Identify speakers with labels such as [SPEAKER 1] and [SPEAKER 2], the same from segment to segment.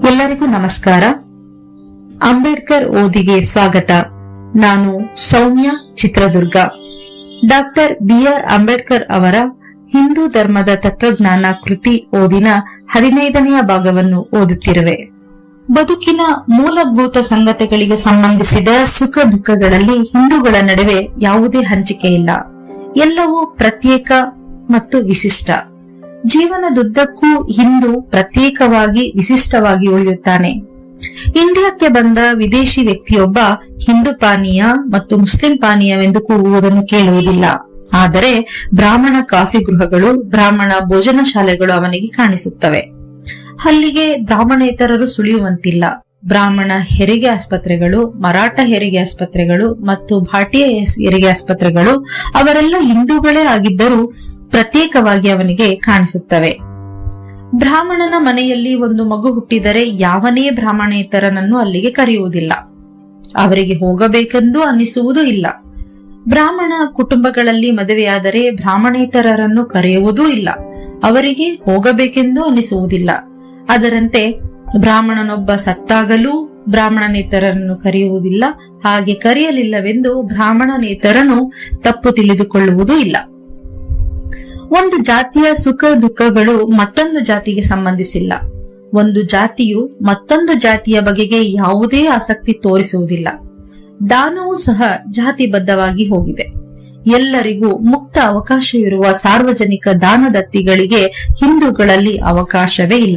[SPEAKER 1] ಎಲ್ಲರಿಗೂ ನಮಸ್ಕಾರ ಅಂಬೇಡ್ಕರ್ ಓದಿಗೆ ಸ್ವಾಗತ ನಾನು ಸೌಮ್ಯ ಚಿತ್ರದುರ್ಗ ಡಾಕ್ಟರ್ ಬಿಆರ್ ಅಂಬೇಡ್ಕರ್ ಅವರ ಹಿಂದೂ ಧರ್ಮದ ತತ್ವಜ್ಞಾನ ಕೃತಿ ಓದಿನ ಹದಿನೈದನೆಯ ಭಾಗವನ್ನು ಓದುತ್ತಿರುವೆ ಬದುಕಿನ ಮೂಲಭೂತ ಸಂಗತಿಗಳಿಗೆ ಸಂಬಂಧಿಸಿದ ಸುಖ ದುಃಖಗಳಲ್ಲಿ ಹಿಂದೂಗಳ ನಡುವೆ ಯಾವುದೇ ಹಂಚಿಕೆ ಇಲ್ಲ ಎಲ್ಲವೂ ಪ್ರತ್ಯೇಕ ಮತ್ತು ವಿಶಿಷ್ಟ ಜೀವನದುದ್ದಕ್ಕೂ ಹಿಂದೂ ಪ್ರತ್ಯೇಕವಾಗಿ ವಿಶಿಷ್ಟವಾಗಿ ಉಳಿಯುತ್ತಾನೆ ಇಂಡಿಯಾಕ್ಕೆ ಬಂದ ವಿದೇಶಿ ವ್ಯಕ್ತಿಯೊಬ್ಬ ಹಿಂದೂ ಪಾನೀಯ ಮತ್ತು ಮುಸ್ಲಿಂ ಪಾನೀಯವೆಂದು ಕೂಗುವುದನ್ನು ಕೇಳುವುದಿಲ್ಲ ಆದರೆ ಬ್ರಾಹ್ಮಣ ಕಾಫಿ ಗೃಹಗಳು ಬ್ರಾಹ್ಮಣ ಭೋಜನ ಶಾಲೆಗಳು ಅವನಿಗೆ ಕಾಣಿಸುತ್ತವೆ ಅಲ್ಲಿಗೆ ಬ್ರಾಹ್ಮಣೇತರರು ಸುಳಿಯುವಂತಿಲ್ಲ ಬ್ರಾಹ್ಮಣ ಹೆರಿಗೆ ಆಸ್ಪತ್ರೆಗಳು ಮರಾಠ ಹೆರಿಗೆ ಆಸ್ಪತ್ರೆಗಳು ಮತ್ತು ಭಾಟಿಯ ಹೆರಿಗೆ ಆಸ್ಪತ್ರೆಗಳು ಅವರೆಲ್ಲ ಹಿಂದೂಗಳೇ ಆಗಿದ್ದರೂ ಪ್ರತ್ಯೇಕವಾಗಿ ಅವನಿಗೆ ಕಾಣಿಸುತ್ತವೆ ಬ್ರಾಹ್ಮಣನ ಮನೆಯಲ್ಲಿ ಒಂದು ಮಗು ಹುಟ್ಟಿದರೆ ಯಾವನೇ ಬ್ರಾಹ್ಮಣೇತರನನ್ನು ಅಲ್ಲಿಗೆ ಕರೆಯುವುದಿಲ್ಲ ಅವರಿಗೆ ಹೋಗಬೇಕೆಂದು ಅನ್ನಿಸುವುದೂ ಇಲ್ಲ ಬ್ರಾಹ್ಮಣ ಕುಟುಂಬಗಳಲ್ಲಿ ಮದುವೆಯಾದರೆ ಬ್ರಾಹ್ಮಣೇತರರನ್ನು ಕರೆಯುವುದೂ ಇಲ್ಲ ಅವರಿಗೆ ಹೋಗಬೇಕೆಂದು ಅನ್ನಿಸುವುದಿಲ್ಲ ಅದರಂತೆ ಬ್ರಾಹ್ಮಣನೊಬ್ಬ ಸತ್ತಾಗಲೂ ಬ್ರಾಹ್ಮಣನೇತರರನ್ನು ಕರೆಯುವುದಿಲ್ಲ ಹಾಗೆ ಕರೆಯಲಿಲ್ಲವೆಂದು ಬ್ರಾಹ್ಮಣನೇತರನು ತಪ್ಪು ತಿಳಿದುಕೊಳ್ಳುವುದೂ ಇಲ್ಲ ಒಂದು ಜಾತಿಯ ಸುಖ ದುಃಖಗಳು ಮತ್ತೊಂದು ಜಾತಿಗೆ ಸಂಬಂಧಿಸಿಲ್ಲ ಒಂದು ಜಾತಿಯು ಮತ್ತೊಂದು ಜಾತಿಯ ಬಗೆಗೆ ಯಾವುದೇ ಆಸಕ್ತಿ ತೋರಿಸುವುದಿಲ್ಲ ದಾನವೂ ಸಹ ಜಾತಿಬದ್ಧವಾಗಿ ಹೋಗಿದೆ ಎಲ್ಲರಿಗೂ ಮುಕ್ತ ಅವಕಾಶವಿರುವ ಸಾರ್ವಜನಿಕ ದಾನದತ್ತಿಗಳಿಗೆ ಹಿಂದೂಗಳಲ್ಲಿ ಅವಕಾಶವೇ ಇಲ್ಲ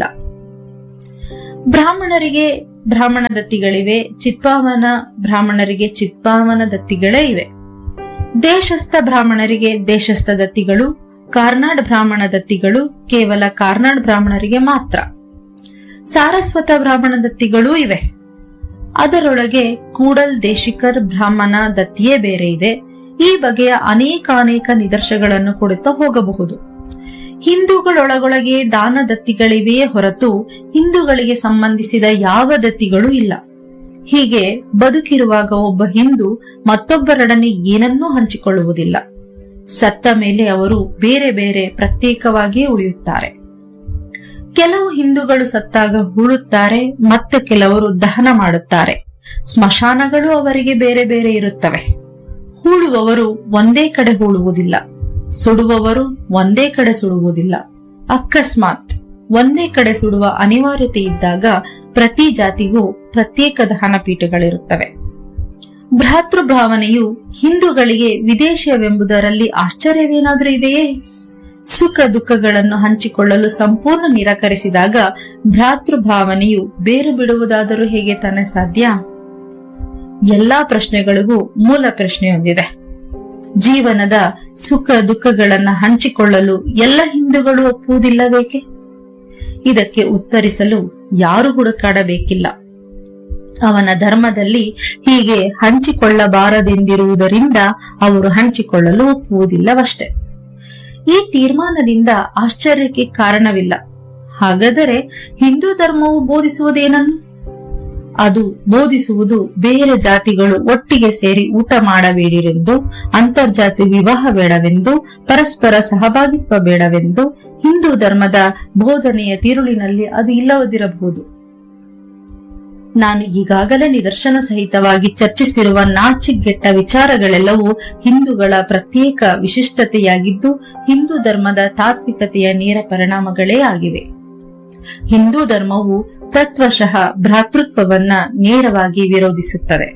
[SPEAKER 1] ಬ್ರಾಹ್ಮಣರಿಗೆ ಬ್ರಾಹ್ಮಣ ದತ್ತಿಗಳಿವೆ ಚಿತ್ಪಾವನ ಬ್ರಾಹ್ಮಣರಿಗೆ ಚಿತ್ಪಾವನ ದತ್ತಿಗಳೇ ಇವೆ ದೇಶಸ್ಥ ಬ್ರಾಹ್ಮಣರಿಗೆ ದೇಶಸ್ಥ ದತ್ತಿಗಳು ಕಾರ್ನಾಡ್ ಬ್ರಾಹ್ಮಣ ದತ್ತಿಗಳು ಕೇವಲ ಕಾರ್ನಾಡ್ ಬ್ರಾಹ್ಮಣರಿಗೆ ಮಾತ್ರ ಸಾರಸ್ವತ ಬ್ರಾಹ್ಮಣ ದತ್ತಿಗಳೂ ಇವೆ ಅದರೊಳಗೆ ಕೂಡಲ್ ದೇಶಿಕರ್ ಬ್ರಾಹ್ಮಣ ದತ್ತಿಯೇ ಬೇರೆ ಇದೆ ಈ ಬಗೆಯ ಅನೇಕಾನೇಕ ನಿದರ್ಶಗಳನ್ನು ಕೊಡುತ್ತಾ ಹೋಗಬಹುದು ಹಿಂದೂಗಳೊಳಗೊಳಗೆ ದಾನ ದತ್ತಿಗಳಿವೆಯೇ ಹೊರತು ಹಿಂದೂಗಳಿಗೆ ಸಂಬಂಧಿಸಿದ ಯಾವ ದತ್ತಿಗಳೂ ಇಲ್ಲ ಹೀಗೆ ಬದುಕಿರುವಾಗ ಒಬ್ಬ ಹಿಂದೂ ಮತ್ತೊಬ್ಬರೊಡನೆ ಏನನ್ನೂ ಹಂಚಿಕೊಳ್ಳುವುದಿಲ್ಲ ಸತ್ತ ಮೇಲೆ ಅವರು ಬೇರೆ ಬೇರೆ ಪ್ರತ್ಯೇಕವಾಗಿಯೇ ಉಳಿಯುತ್ತಾರೆ ಕೆಲವು ಹಿಂದೂಗಳು ಸತ್ತಾಗ ಹೂಳುತ್ತಾರೆ ಮತ್ತೆ ಕೆಲವರು ದಹನ ಮಾಡುತ್ತಾರೆ ಸ್ಮಶಾನಗಳು ಅವರಿಗೆ ಬೇರೆ ಬೇರೆ ಇರುತ್ತವೆ ಹೂಳುವವರು ಒಂದೇ ಕಡೆ ಹೂಳುವುದಿಲ್ಲ ಸುಡುವವರು ಒಂದೇ ಕಡೆ ಸುಡುವುದಿಲ್ಲ ಅಕಸ್ಮಾತ್ ಒಂದೇ ಕಡೆ ಸುಡುವ ಅನಿವಾರ್ಯತೆ ಇದ್ದಾಗ ಪ್ರತಿ ಜಾತಿಗೂ ಪ್ರತ್ಯೇಕ ದಹನ ಪೀಠಗಳಿರುತ್ತವೆ ಭ್ರಾತೃಭಾವನೆಯು ಹಿಂದೂಗಳಿಗೆ ವಿದೇಶಿಯವೆಂಬುದರಲ್ಲಿ ಆಶ್ಚರ್ಯವೇನಾದರೂ ಇದೆಯೇ ಸುಖ ದುಃಖಗಳನ್ನು ಹಂಚಿಕೊಳ್ಳಲು ಸಂಪೂರ್ಣ ನಿರಾಕರಿಸಿದಾಗ ಭ್ರಾತೃಭಾವನೆಯು ಬೇರು ಬಿಡುವುದಾದರೂ ಹೇಗೆ ತಾನೇ ಸಾಧ್ಯ ಎಲ್ಲಾ ಪ್ರಶ್ನೆಗಳಿಗೂ ಮೂಲ ಪ್ರಶ್ನೆಯೊಂದಿದೆ ಜೀವನದ ಸುಖ ದುಃಖಗಳನ್ನ ಹಂಚಿಕೊಳ್ಳಲು ಎಲ್ಲ ಹಿಂದೂಗಳು ಒಪ್ಪುವುದಿಲ್ಲಬೇಕೆ ಇದಕ್ಕೆ ಉತ್ತರಿಸಲು ಯಾರು ಹುಡುಕಾಡಬೇಕಿಲ್ಲ ಅವನ ಧರ್ಮದಲ್ಲಿ ಹೀಗೆ ಹಂಚಿಕೊಳ್ಳಬಾರದೆಂದಿರುವುದರಿಂದ ಅವರು ಹಂಚಿಕೊಳ್ಳಲು ಒಪ್ಪುವುದಿಲ್ಲವಷ್ಟೇ ಈ ತೀರ್ಮಾನದಿಂದ ಆಶ್ಚರ್ಯಕ್ಕೆ ಕಾರಣವಿಲ್ಲ ಹಾಗಾದರೆ ಹಿಂದೂ ಧರ್ಮವು ಬೋಧಿಸುವುದೇನನ್ನು ಅದು ಬೋಧಿಸುವುದು ಬೇರೆ ಜಾತಿಗಳು ಒಟ್ಟಿಗೆ ಸೇರಿ ಊಟ ಮಾಡಬೇಡಿರೆಂದು ಅಂತರ್ಜಾತಿ ವಿವಾಹ ಬೇಡವೆಂದು ಪರಸ್ಪರ ಸಹಭಾಗಿತ್ವ ಬೇಡವೆಂದು ಹಿಂದೂ ಧರ್ಮದ ಬೋಧನೆಯ ತಿರುಳಿನಲ್ಲಿ ಅದು ಇಲ್ಲವದಿರಬಹುದು ನಾನು ಈಗಾಗಲೇ ನಿದರ್ಶನ ಸಹಿತವಾಗಿ ಚರ್ಚಿಸಿರುವ ನಾಚಿಗೆಟ್ಟ ವಿಚಾರಗಳೆಲ್ಲವೂ ಹಿಂದೂಗಳ ಪ್ರತ್ಯೇಕ ವಿಶಿಷ್ಟತೆಯಾಗಿದ್ದು ಹಿಂದೂ ಧರ್ಮದ ತಾತ್ವಿಕತೆಯ ನೇರ ಪರಿಣಾಮಗಳೇ ಆಗಿವೆ ಹಿಂದೂ ಧರ್ಮವು ತತ್ವಶಃ ಭ್ರಾತೃತ್ವವನ್ನ ನೇರವಾಗಿ ವಿರೋಧಿಸುತ್ತದೆ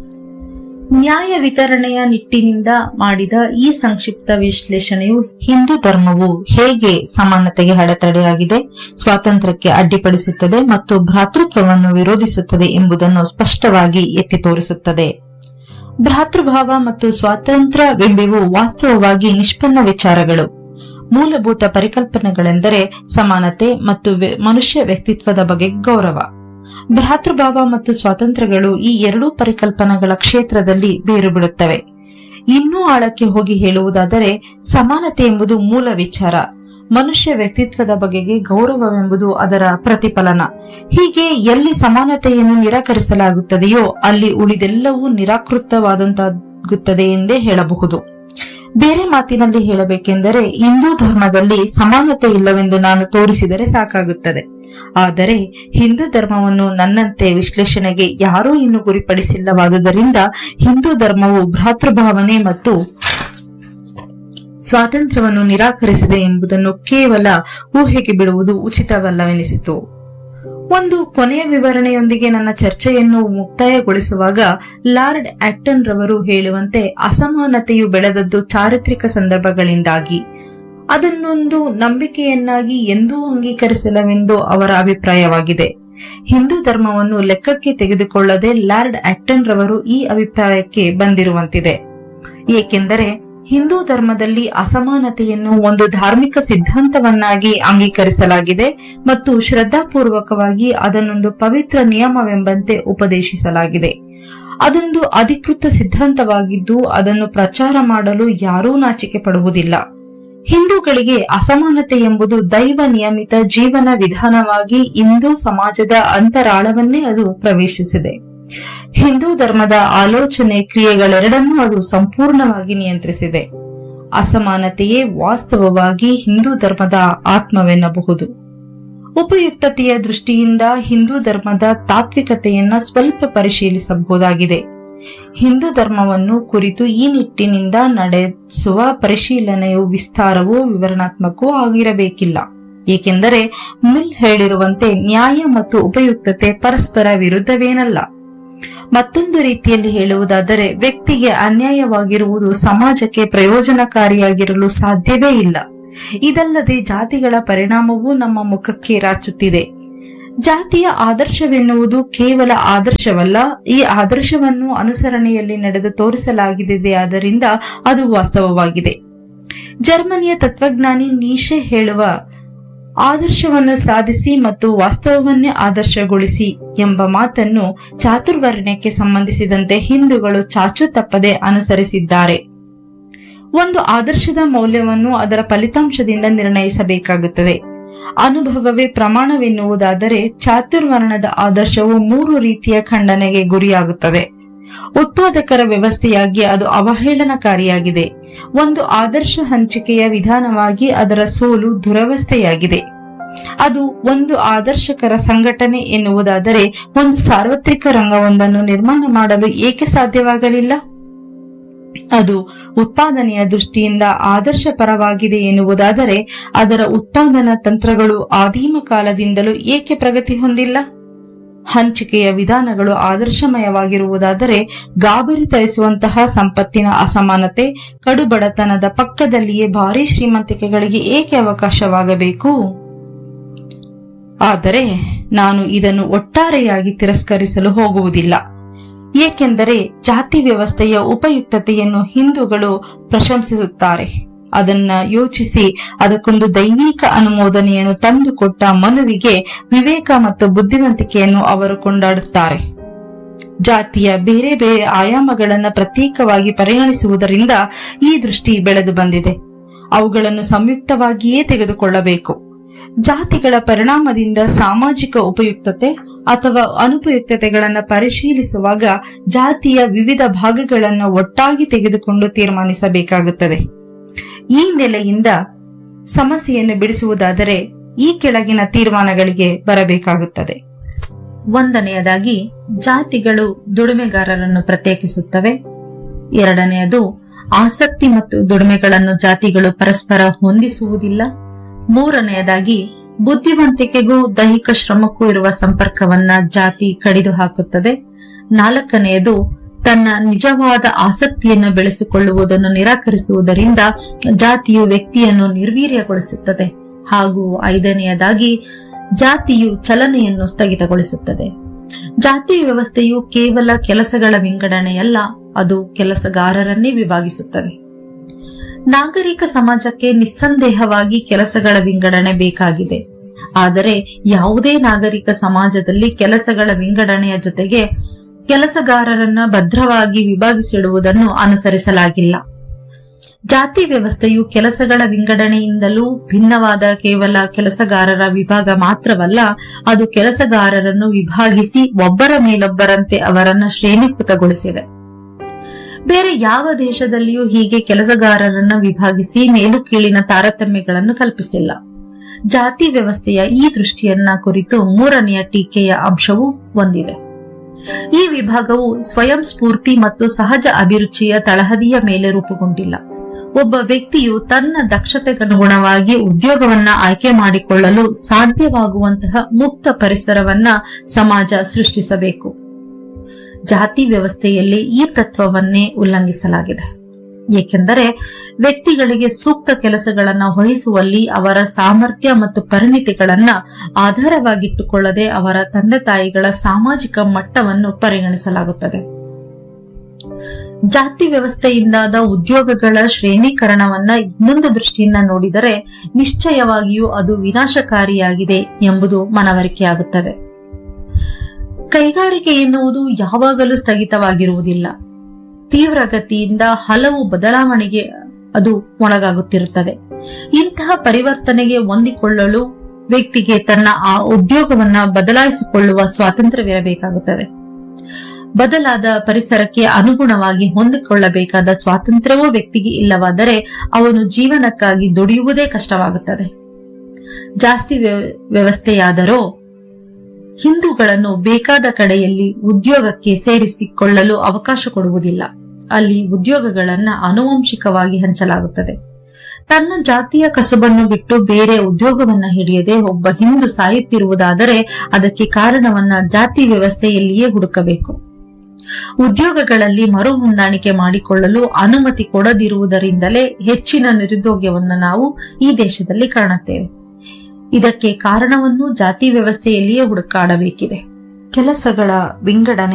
[SPEAKER 1] ನ್ಯಾಯ ವಿತರಣೆಯ ನಿಟ್ಟಿನಿಂದ ಮಾಡಿದ ಈ ಸಂಕ್ಷಿಪ್ತ ವಿಶ್ಲೇಷಣೆಯು ಹಿಂದೂ ಧರ್ಮವು ಹೇಗೆ ಸಮಾನತೆಗೆ ಅಡೆತಡೆಯಾಗಿದೆ ಸ್ವಾತಂತ್ರ್ಯಕ್ಕೆ ಅಡ್ಡಿಪಡಿಸುತ್ತದೆ ಮತ್ತು ಭ್ರಾತೃತ್ವವನ್ನು ವಿರೋಧಿಸುತ್ತದೆ ಎಂಬುದನ್ನು ಸ್ಪಷ್ಟವಾಗಿ ಎತ್ತಿ ತೋರಿಸುತ್ತದೆ ಭ್ರಾತೃಭಾವ ಮತ್ತು ಸ್ವಾತಂತ್ರ್ಯವೆಂಬಿವು ವಾಸ್ತವವಾಗಿ ನಿಷ್ಪನ್ನ ವಿಚಾರಗಳು ಮೂಲಭೂತ ಪರಿಕಲ್ಪನೆಗಳೆಂದರೆ ಸಮಾನತೆ ಮತ್ತು ಮನುಷ್ಯ ವ್ಯಕ್ತಿತ್ವದ ಬಗ್ಗೆ ಗೌರವ ಭ್ರಾತೃಭಾವ ಮತ್ತು ಸ್ವಾತಂತ್ರ್ಯಗಳು ಈ ಎರಡೂ ಪರಿಕಲ್ಪನೆಗಳ ಕ್ಷೇತ್ರದಲ್ಲಿ ಬೇರು ಬಿಡುತ್ತವೆ ಇನ್ನೂ ಆಳಕ್ಕೆ ಹೋಗಿ ಹೇಳುವುದಾದರೆ ಸಮಾನತೆ ಎಂಬುದು ಮೂಲ ವಿಚಾರ ಮನುಷ್ಯ ವ್ಯಕ್ತಿತ್ವದ ಬಗೆಗೆ ಗೌರವವೆಂಬುದು ಅದರ ಪ್ರತಿಫಲನ ಹೀಗೆ ಎಲ್ಲಿ ಸಮಾನತೆಯನ್ನು ನಿರಾಕರಿಸಲಾಗುತ್ತದೆಯೋ ಅಲ್ಲಿ ಉಳಿದೆಲ್ಲವೂ ನಿರಾಕೃತವಾದಂತಾಗುತ್ತದೆ ಎಂದೇ ಹೇಳಬಹುದು ಬೇರೆ ಮಾತಿನಲ್ಲಿ ಹೇಳಬೇಕೆಂದರೆ ಹಿಂದೂ ಧರ್ಮದಲ್ಲಿ ಸಮಾನತೆ ಇಲ್ಲವೆಂದು ನಾನು ತೋರಿಸಿದರೆ ಸಾಕಾಗುತ್ತದೆ ಆದರೆ ಹಿಂದೂ ಧರ್ಮವನ್ನು ನನ್ನಂತೆ ವಿಶ್ಲೇಷಣೆಗೆ ಯಾರೂ ಇನ್ನೂ ಗುರಿಪಡಿಸಿಲ್ಲವಾದುದರಿಂದ ಹಿಂದೂ ಧರ್ಮವು ಭ್ರಾತೃಭಾವನೆ ಮತ್ತು ಸ್ವಾತಂತ್ರ್ಯವನ್ನು ನಿರಾಕರಿಸಿದೆ ಎಂಬುದನ್ನು ಕೇವಲ ಊಹೆಗೆ ಬಿಡುವುದು ಉಚಿತವಲ್ಲವೆನಿಸಿತು ಒಂದು ಕೊನೆಯ ವಿವರಣೆಯೊಂದಿಗೆ ನನ್ನ ಚರ್ಚೆಯನ್ನು ಮುಕ್ತಾಯಗೊಳಿಸುವಾಗ ಲಾರ್ಡ್ ಆಕ್ಟನ್ ರವರು ಹೇಳುವಂತೆ ಅಸಮಾನತೆಯು ಬೆಳೆದದ್ದು ಚಾರಿತ್ರಿಕ ಸಂದರ್ಭಗಳಿಂದಾಗಿ ಅದನ್ನೊಂದು ನಂಬಿಕೆಯನ್ನಾಗಿ ಎಂದೂ ಅಂಗೀಕರಿಸಲವೆಂದು ಅವರ ಅಭಿಪ್ರಾಯವಾಗಿದೆ ಹಿಂದೂ ಧರ್ಮವನ್ನು ಲೆಕ್ಕಕ್ಕೆ ತೆಗೆದುಕೊಳ್ಳದೆ ಲಾರ್ಡ್ ಆಕ್ಟನ್ ರವರು ಈ ಅಭಿಪ್ರಾಯಕ್ಕೆ ಬಂದಿರುವಂತಿದೆ ಏಕೆಂದರೆ ಹಿಂದೂ ಧರ್ಮದಲ್ಲಿ ಅಸಮಾನತೆಯನ್ನು ಒಂದು ಧಾರ್ಮಿಕ ಸಿದ್ಧಾಂತವನ್ನಾಗಿ ಅಂಗೀಕರಿಸಲಾಗಿದೆ ಮತ್ತು ಶ್ರದ್ಧಾಪೂರ್ವಕವಾಗಿ ಅದನ್ನೊಂದು ಪವಿತ್ರ ನಿಯಮವೆಂಬಂತೆ ಉಪದೇಶಿಸಲಾಗಿದೆ ಅದೊಂದು ಅಧಿಕೃತ ಸಿದ್ಧಾಂತವಾಗಿದ್ದು ಅದನ್ನು ಪ್ರಚಾರ ಮಾಡಲು ಯಾರೂ ನಾಚಿಕೆ ಪಡುವುದಿಲ್ಲ ಹಿಂದೂಗಳಿಗೆ ಅಸಮಾನತೆ ಎಂಬುದು ದೈವ ನಿಯಮಿತ ಜೀವನ ವಿಧಾನವಾಗಿ ಇಂದು ಸಮಾಜದ ಅಂತರಾಳವನ್ನೇ ಅದು ಪ್ರವೇಶಿಸಿದೆ ಹಿಂದೂ ಧರ್ಮದ ಆಲೋಚನೆ ಕ್ರಿಯೆಗಳೆರಡನ್ನೂ ಅದು ಸಂಪೂರ್ಣವಾಗಿ ನಿಯಂತ್ರಿಸಿದೆ ಅಸಮಾನತೆಯೇ ವಾಸ್ತವವಾಗಿ ಹಿಂದೂ ಧರ್ಮದ ಆತ್ಮವೆನ್ನಬಹುದು ಉಪಯುಕ್ತತೆಯ ದೃಷ್ಟಿಯಿಂದ ಹಿಂದೂ ಧರ್ಮದ ತಾತ್ವಿಕತೆಯನ್ನ ಸ್ವಲ್ಪ ಪರಿಶೀಲಿಸಬಹುದಾಗಿದೆ ಹಿಂದೂ ಧರ್ಮವನ್ನು ಕುರಿತು ಈ ನಿಟ್ಟಿನಿಂದ ನಡೆಸುವ ಪರಿಶೀಲನೆಯು ವಿಸ್ತಾರವೂ ವಿವರಣಾತ್ಮಕವೂ ಆಗಿರಬೇಕಿಲ್ಲ ಏಕೆಂದರೆ ಮಿಲ್ ಹೇಳಿರುವಂತೆ ನ್ಯಾಯ ಮತ್ತು ಉಪಯುಕ್ತತೆ ಪರಸ್ಪರ ವಿರುದ್ಧವೇನಲ್ಲ ಮತ್ತೊಂದು ರೀತಿಯಲ್ಲಿ ಹೇಳುವುದಾದರೆ ವ್ಯಕ್ತಿಗೆ ಅನ್ಯಾಯವಾಗಿರುವುದು ಸಮಾಜಕ್ಕೆ ಪ್ರಯೋಜನಕಾರಿಯಾಗಿರಲು ಸಾಧ್ಯವೇ ಇಲ್ಲ ಇದಲ್ಲದೆ ಜಾತಿಗಳ ಪರಿಣಾಮವೂ ನಮ್ಮ ಮುಖಕ್ಕೆ ರಾಚುತ್ತಿದೆ ಜಾತಿಯ ಆದರ್ಶವೆನ್ನುವುದು ಕೇವಲ ಆದರ್ಶವಲ್ಲ ಈ ಆದರ್ಶವನ್ನು ಅನುಸರಣೆಯಲ್ಲಿ ನಡೆದು ತೋರಿಸಲಾಗಿದೆ ಆದ್ದರಿಂದ ಅದು ವಾಸ್ತವವಾಗಿದೆ ಜರ್ಮನಿಯ ತತ್ವಜ್ಞಾನಿ ನೀಶೆ ಹೇಳುವ ಆದರ್ಶವನ್ನು ಸಾಧಿಸಿ ಮತ್ತು ವಾಸ್ತವವನ್ನೇ ಆದರ್ಶಗೊಳಿಸಿ ಎಂಬ ಮಾತನ್ನು ಚಾತುರ್ವರ್ಣ್ಯಕ್ಕೆ ಸಂಬಂಧಿಸಿದಂತೆ ಹಿಂದೂಗಳು ಚಾಚು ತಪ್ಪದೆ ಅನುಸರಿಸಿದ್ದಾರೆ ಒಂದು ಆದರ್ಶದ ಮೌಲ್ಯವನ್ನು ಅದರ ಫಲಿತಾಂಶದಿಂದ ನಿರ್ಣಯಿಸಬೇಕಾಗುತ್ತದೆ ಅನುಭವವೇ ಪ್ರಮಾಣವೆನ್ನುವುದಾದರೆ ಚಾತುರ್ವರ್ಣದ ಆದರ್ಶವು ಮೂರು ರೀತಿಯ ಖಂಡನೆಗೆ ಗುರಿಯಾಗುತ್ತದೆ ಉತ್ಪಾದಕರ ವ್ಯವಸ್ಥೆಯಾಗಿ ಅದು ಅವಹೇಳನಕಾರಿಯಾಗಿದೆ ಒಂದು ಆದರ್ಶ ಹಂಚಿಕೆಯ ವಿಧಾನವಾಗಿ ಅದರ ಸೋಲು ದುರವಸ್ಥೆಯಾಗಿದೆ ಅದು ಒಂದು ಆದರ್ಶಕರ ಸಂಘಟನೆ ಎನ್ನುವುದಾದರೆ ಒಂದು ಸಾರ್ವತ್ರಿಕ ರಂಗವೊಂದನ್ನು ನಿರ್ಮಾಣ ಮಾಡಲು ಏಕೆ ಸಾಧ್ಯವಾಗಲಿಲ್ಲ ಅದು ಉತ್ಪಾದನೆಯ ದೃಷ್ಟಿಯಿಂದ ಆದರ್ಶ ಪರವಾಗಿದೆ ಎನ್ನುವುದಾದರೆ ಅದರ ಉತ್ಪಾದನಾ ತಂತ್ರಗಳು ಆದಿಮ ಕಾಲದಿಂದಲೂ ಏಕೆ ಪ್ರಗತಿ ಹೊಂದಿಲ್ಲ ಹಂಚಿಕೆಯ ವಿಧಾನಗಳು ಆದರ್ಶಮಯವಾಗಿರುವುದಾದರೆ ಗಾಬರಿ ತರಿಸುವಂತಹ ಸಂಪತ್ತಿನ ಅಸಮಾನತೆ ಕಡುಬಡತನದ ಪಕ್ಕದಲ್ಲಿಯೇ ಭಾರಿ ಶ್ರೀಮಂತಿಕೆಗಳಿಗೆ ಏಕೆ ಅವಕಾಶವಾಗಬೇಕು ಆದರೆ ನಾನು ಇದನ್ನು ಒಟ್ಟಾರೆಯಾಗಿ ತಿರಸ್ಕರಿಸಲು ಹೋಗುವುದಿಲ್ಲ ಏಕೆಂದರೆ ಜಾತಿ ವ್ಯವಸ್ಥೆಯ ಉಪಯುಕ್ತತೆಯನ್ನು ಹಿಂದೂಗಳು ಪ್ರಶಂಸಿಸುತ್ತಾರೆ ಅದನ್ನ ಯೋಚಿಸಿ ಅದಕ್ಕೊಂದು ದೈವಿಕ ಅನುಮೋದನೆಯನ್ನು ತಂದುಕೊಟ್ಟ ಮನುವಿಗೆ ವಿವೇಕ ಮತ್ತು ಬುದ್ಧಿವಂತಿಕೆಯನ್ನು ಅವರು ಕೊಂಡಾಡುತ್ತಾರೆ ಜಾತಿಯ ಬೇರೆ ಬೇರೆ ಆಯಾಮಗಳನ್ನು ಪ್ರತ್ಯೇಕವಾಗಿ ಪರಿಗಣಿಸುವುದರಿಂದ ಈ ದೃಷ್ಟಿ ಬೆಳೆದು ಬಂದಿದೆ ಅವುಗಳನ್ನು ಸಂಯುಕ್ತವಾಗಿಯೇ ತೆಗೆದುಕೊಳ್ಳಬೇಕು ಜಾತಿಗಳ ಪರಿಣಾಮದಿಂದ ಸಾಮಾಜಿಕ ಉಪಯುಕ್ತತೆ ಅಥವಾ ಅನುಪಯುಕ್ತತೆಗಳನ್ನು ಪರಿಶೀಲಿಸುವಾಗ ಜಾತಿಯ ವಿವಿಧ ಭಾಗಗಳನ್ನು ಒಟ್ಟಾಗಿ ತೆಗೆದುಕೊಂಡು ತೀರ್ಮಾನಿಸಬೇಕಾಗುತ್ತದೆ ಈ ನೆಲೆಯಿಂದ ಸಮಸ್ಯೆಯನ್ನು ಬಿಡಿಸುವುದಾದರೆ ಈ ಕೆಳಗಿನ ತೀರ್ಮಾನಗಳಿಗೆ ಬರಬೇಕಾಗುತ್ತದೆ ಒಂದನೆಯದಾಗಿ ಜಾತಿಗಳು ದುಡಿಮೆಗಾರರನ್ನು ಪ್ರತ್ಯೇಕಿಸುತ್ತವೆ ಎರಡನೆಯದು ಆಸಕ್ತಿ ಮತ್ತು ದುಡಿಮೆಗಳನ್ನು ಜಾತಿಗಳು ಪರಸ್ಪರ ಹೊಂದಿಸುವುದಿಲ್ಲ ಮೂರನೆಯದಾಗಿ ಬುದ್ಧಿವಂತಿಕೆಗೂ ದೈಹಿಕ ಶ್ರಮಕ್ಕೂ ಇರುವ ಸಂಪರ್ಕವನ್ನ ಜಾತಿ ಕಡಿದು ಹಾಕುತ್ತದೆ ನಾಲ್ಕನೆಯದು ತನ್ನ ನಿಜವಾದ ಆಸಕ್ತಿಯನ್ನು ಬೆಳೆಸಿಕೊಳ್ಳುವುದನ್ನು ನಿರಾಕರಿಸುವುದರಿಂದ ಜಾತಿಯು ವ್ಯಕ್ತಿಯನ್ನು ನಿರ್ವೀರ್ಯಗೊಳಿಸುತ್ತದೆ ಹಾಗೂ ಐದನೆಯದಾಗಿ ಜಾತಿಯು ಚಲನೆಯನ್ನು ಸ್ಥಗಿತಗೊಳಿಸುತ್ತದೆ ಜಾತಿ ವ್ಯವಸ್ಥೆಯು ಕೇವಲ ಕೆಲಸಗಳ ವಿಂಗಡಣೆಯಲ್ಲ ಅದು ಕೆಲಸಗಾರರನ್ನೇ ವಿಭಾಗಿಸುತ್ತದೆ ನಾಗರಿಕ ಸಮಾಜಕ್ಕೆ ನಿಸ್ಸಂದೇಹವಾಗಿ ಕೆಲಸಗಳ ವಿಂಗಡಣೆ ಬೇಕಾಗಿದೆ ಆದರೆ ಯಾವುದೇ ನಾಗರಿಕ ಸಮಾಜದಲ್ಲಿ ಕೆಲಸಗಳ ವಿಂಗಡಣೆಯ ಜೊತೆಗೆ ಕೆಲಸಗಾರರನ್ನ ಭದ್ರವಾಗಿ ವಿಭಾಗಿಸಿಡುವುದನ್ನು ಅನುಸರಿಸಲಾಗಿಲ್ಲ ಜಾತಿ ವ್ಯವಸ್ಥೆಯು ಕೆಲಸಗಳ ವಿಂಗಡಣೆಯಿಂದಲೂ ಭಿನ್ನವಾದ ಕೇವಲ ಕೆಲಸಗಾರರ ವಿಭಾಗ ಮಾತ್ರವಲ್ಲ ಅದು ಕೆಲಸಗಾರರನ್ನು ವಿಭಾಗಿಸಿ ಒಬ್ಬರ ಮೇಲೊಬ್ಬರಂತೆ ಅವರನ್ನ ಶ್ರೇಣೀಕೃತಗೊಳಿಸಿದೆ ಬೇರೆ ಯಾವ ದೇಶದಲ್ಲಿಯೂ ಹೀಗೆ ಕೆಲಸಗಾರರನ್ನ ವಿಭಾಗಿಸಿ ಮೇಲು ಕೀಳಿನ ತಾರತಮ್ಯಗಳನ್ನು ಕಲ್ಪಿಸಿಲ್ಲ
[SPEAKER 2] ಜಾತಿ ವ್ಯವಸ್ಥೆಯ ಈ ದೃಷ್ಟಿಯನ್ನ ಕುರಿತು ಮೂರನೆಯ ಟೀಕೆಯ ಅಂಶವೂ ಹೊಂದಿದೆ ಈ ವಿಭಾಗವು ಸ್ವಯಂ ಸ್ಫೂರ್ತಿ ಮತ್ತು ಸಹಜ ಅಭಿರುಚಿಯ ತಳಹದಿಯ ಮೇಲೆ ರೂಪುಗೊಂಡಿಲ್ಲ ಒಬ್ಬ ವ್ಯಕ್ತಿಯು ತನ್ನ ದಕ್ಷತೆಗನುಗುಣವಾಗಿ ಉದ್ಯೋಗವನ್ನ ಆಯ್ಕೆ ಮಾಡಿಕೊಳ್ಳಲು ಸಾಧ್ಯವಾಗುವಂತಹ ಮುಕ್ತ ಪರಿಸರವನ್ನ ಸಮಾಜ ಸೃಷ್ಟಿಸಬೇಕು ಜಾತಿ ವ್ಯವಸ್ಥೆಯಲ್ಲಿ ಈ ತತ್ವವನ್ನೇ ಉಲ್ಲಂಘಿಸಲಾಗಿದೆ ಏಕೆಂದರೆ ವ್ಯಕ್ತಿಗಳಿಗೆ ಸೂಕ್ತ ಕೆಲಸಗಳನ್ನ ವಹಿಸುವಲ್ಲಿ ಅವರ ಸಾಮರ್ಥ್ಯ ಮತ್ತು ಪರಿಣಿತಿಗಳನ್ನ ಆಧಾರವಾಗಿಟ್ಟುಕೊಳ್ಳದೆ ಅವರ ತಂದೆ ತಾಯಿಗಳ ಸಾಮಾಜಿಕ ಮಟ್ಟವನ್ನು ಪರಿಗಣಿಸಲಾಗುತ್ತದೆ ಜಾತಿ ವ್ಯವಸ್ಥೆಯಿಂದಾದ ಉದ್ಯೋಗಗಳ ಶ್ರೇಣೀಕರಣವನ್ನ ಇನ್ನೊಂದು ದೃಷ್ಟಿಯಿಂದ ನೋಡಿದರೆ ನಿಶ್ಚಯವಾಗಿಯೂ ಅದು ವಿನಾಶಕಾರಿಯಾಗಿದೆ ಎಂಬುದು ಮನವರಿಕೆಯಾಗುತ್ತದೆ ಕೈಗಾರಿಕೆ ಎನ್ನುವುದು ಯಾವಾಗಲೂ ಸ್ಥಗಿತವಾಗಿರುವುದಿಲ್ಲ ತೀವ್ರಗತಿಯಿಂದ ಹಲವು ಬದಲಾವಣೆಗೆ ಅದು ಒಳಗಾಗುತ್ತಿರುತ್ತದೆ ಇಂತಹ ಪರಿವರ್ತನೆಗೆ ಹೊಂದಿಕೊಳ್ಳಲು ವ್ಯಕ್ತಿಗೆ ತನ್ನ ಆ ಉದ್ಯೋಗವನ್ನ ಬದಲಾಯಿಸಿಕೊಳ್ಳುವ ಸ್ವಾತಂತ್ರ್ಯವಿರಬೇಕಾಗುತ್ತದೆ ಬದಲಾದ ಪರಿಸರಕ್ಕೆ ಅನುಗುಣವಾಗಿ ಹೊಂದಿಕೊಳ್ಳಬೇಕಾದ ಸ್ವಾತಂತ್ರ್ಯವೂ ವ್ಯಕ್ತಿಗೆ ಇಲ್ಲವಾದರೆ ಅವನು ಜೀವನಕ್ಕಾಗಿ ದುಡಿಯುವುದೇ ಕಷ್ಟವಾಗುತ್ತದೆ ಜಾಸ್ತಿ ವ್ಯವ- ವ್ಯವಸ್ಥೆಯಾದರೋ ಹಿಂದೂಗಳನ್ನು ಬೇಕಾದ ಕಡೆಯಲ್ಲಿ ಉದ್ಯೋಗಕ್ಕೆ ಸೇರಿಸಿಕೊಳ್ಳಲು ಅವಕಾಶ ಕೊಡುವುದಿಲ್ಲ ಅಲ್ಲಿ ಉದ್ಯೋಗಗಳನ್ನ ಆನುವಂಶಿಕವಾಗಿ ಹಂಚಲಾಗುತ್ತದೆ ತನ್ನ ಜಾತಿಯ ಕಸಬನ್ನು ಬಿಟ್ಟು ಬೇರೆ ಉದ್ಯೋಗವನ್ನ ಹಿಡಿಯದೆ ಒಬ್ಬ ಹಿಂದೂ ಸಾಯುತ್ತಿರುವುದಾದರೆ ಅದಕ್ಕೆ ಕಾರಣವನ್ನ ಜಾತಿ ವ್ಯವಸ್ಥೆಯಲ್ಲಿಯೇ ಹುಡುಕಬೇಕು ಉದ್ಯೋಗಗಳಲ್ಲಿ ಮರು ಹೊಂದಾಣಿಕೆ ಮಾಡಿಕೊಳ್ಳಲು ಅನುಮತಿ ಕೊಡದಿರುವುದರಿಂದಲೇ ಹೆಚ್ಚಿನ ನಿರುದ್ಯೋಗವನ್ನು ನಾವು ಈ ದೇಶದಲ್ಲಿ ಕಾಣುತ್ತೇವೆ ಇದಕ್ಕೆ ಕಾರಣವನ್ನು ಜಾತಿ ವ್ಯವಸ್ಥೆಯಲ್ಲಿಯೇ ಹುಡುಕಾಡಬೇಕಿದೆ
[SPEAKER 1] ಕೆಲಸಗಳ ವಿಂಗಡಣೆ